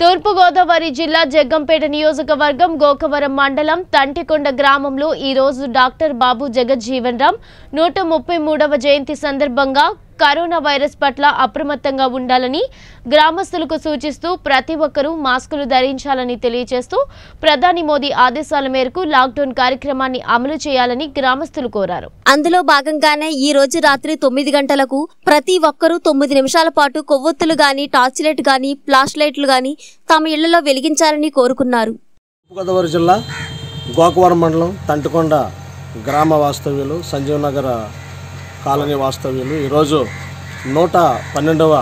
తూర్పుగోదావరి జిల్లా జగ్గంపేట నియోజకవర్గం గోకవరం మండలం తంటికొండ గ్రామంలో ఈ రోజు డాక్టర్ బాబు జగజ్జీవన్ రామ్ నూట ముప్పై మూడవ జయంతి సందర్భంగా కరోనా వైరస్ పట్ల అప్రమత్తంగా ఉండాలని గ్రామస్తులకు సూచిస్తూ ప్రతి ఒక్కరూ మాస్కులు ధరించాలని తెలియజేస్తూ ప్రధాని మోదీ ఆదేశాల మేరకు లాక్డౌన్ కార్యక్రమాన్ని అమలు చేయాలని గ్రామస్తులు కోరారు అందులో భాగంగానే ఈ రోజు రాత్రి తొమ్మిది గంటలకు ప్రతి ఒక్కరూ తొమ్మిది నిమిషాల పాటు కొవ్వొత్తులు గాని టార్చ్ లైట్ గాని ఫ్లాష్ లైట్లు గాని తమ ఇళ్లలో వెలిగించాలని కోరుకున్నారు తూర్పుగోదావరి జిల్లా గోకవరం మండలం తంటికొండ గ్రామ వాస్తవ్యులు సంజీవ్ నగర్ కాలనీ వాస్తవ్యులు ఈరోజు నూట పన్నెండవ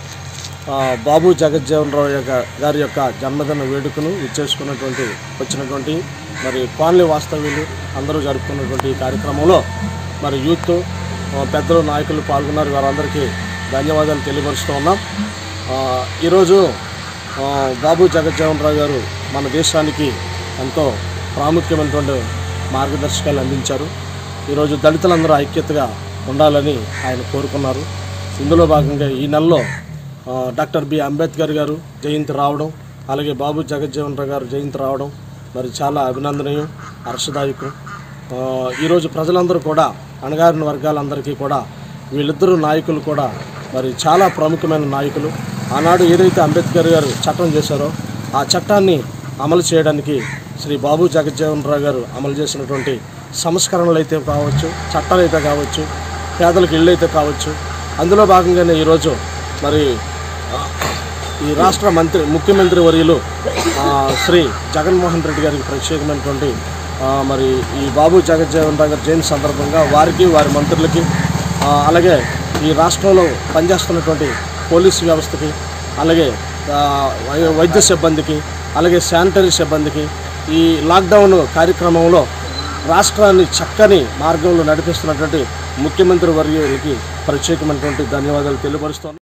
ఆ, బాబు జగజ్జీవన్ రావు యొక్క గారి యొక్క జన్మదిన వేడుకను ఇచ్చేసుకున్నటువంటి వచ్చినటువంటి మరి కాలనీ వాస్తవ్యులు అందరూ జరుపుకున్నటువంటి ఈ కార్యక్రమంలో మరి యూత్ ఆ, పెద్దలు నాయకులు పాల్గొన్నారు వారందరికీ ధన్యవాదాలు తెలియపరుస్తూ ఉన్నాం ఆ, ఈరోజు ఆ, బాబు జగజ్జీవన్ రావు గారు మన దేశానికి ఎంతో ప్రాముఖ్యమైనటువంటి మార్గదర్శకాలు అందించారు ఈరోజు దళితులందరూ ఐక్యతగా ఉండాలని ఆయన కోరుకున్నారు ఇందులో భాగంగా ఈ నెలలో ఆ, డాక్టర్ బి అంబేద్కర్ గారు జయంతి రావడం అలాగే బాబు జగజ్జీవన్ రావు గారు జయంతి రావడం మరి చాలా అభినందనీయం హర్షదాయకం ఆ, ఈరోజు ప్రజలందరూ కూడా అణగారిన వర్గాలందరికీ కూడా వీళ్ళిద్దరూ నాయకులు కూడా మరి చాలా ప్రముఖమైన నాయకులు ఆనాడు ఏదైతే అంబేద్కర్ గారు చట్టం చేశారో ఆ చట్టాన్ని అమలు చేయడానికి శ్రీ బాబు జగజ్జీవన్ రావు గారు అమలు చేసినటువంటి సంస్కరణలు అయితే కావచ్చు చట్టాలు అయితే కావచ్చు పేదలకు ఇళ్ళు అయితే కావచ్చు అందులో భాగంగానే ఈరోజు మరి ఆ, ఈ రాష్ట్ర మంత్రి ముఖ్యమంత్రి వర్యులు ఆ, శ్రీ జగన్మోహన్ రెడ్డి గారికి ప్రత్యేకమైనటువంటి ఆ, మరి ఈ బాబు జగజ్జీవన్ రావు గారి జయంతి సందర్భంగా వారికి వారి మంత్రులకి ఆ, అలాగే ఈ రాష్ట్రంలో పనిచేస్తున్నటువంటి పోలీసు వ్యవస్థకి అలాగే ఆ, వై- వైద్య సిబ్బందికి అలాగే శానిటరీ సిబ్బందికి ఈ లాక్డౌన్ కార్యక్రమంలో రాష్ట్రాన్ని చక్కని మార్గంలో నడిపిస్తున్నటువంటి ముఖ్యమంత్రి వర్యులకి ప్రత్యేకమైనటువంటి ధన్యవాదాలు తెలియపరుస్తాను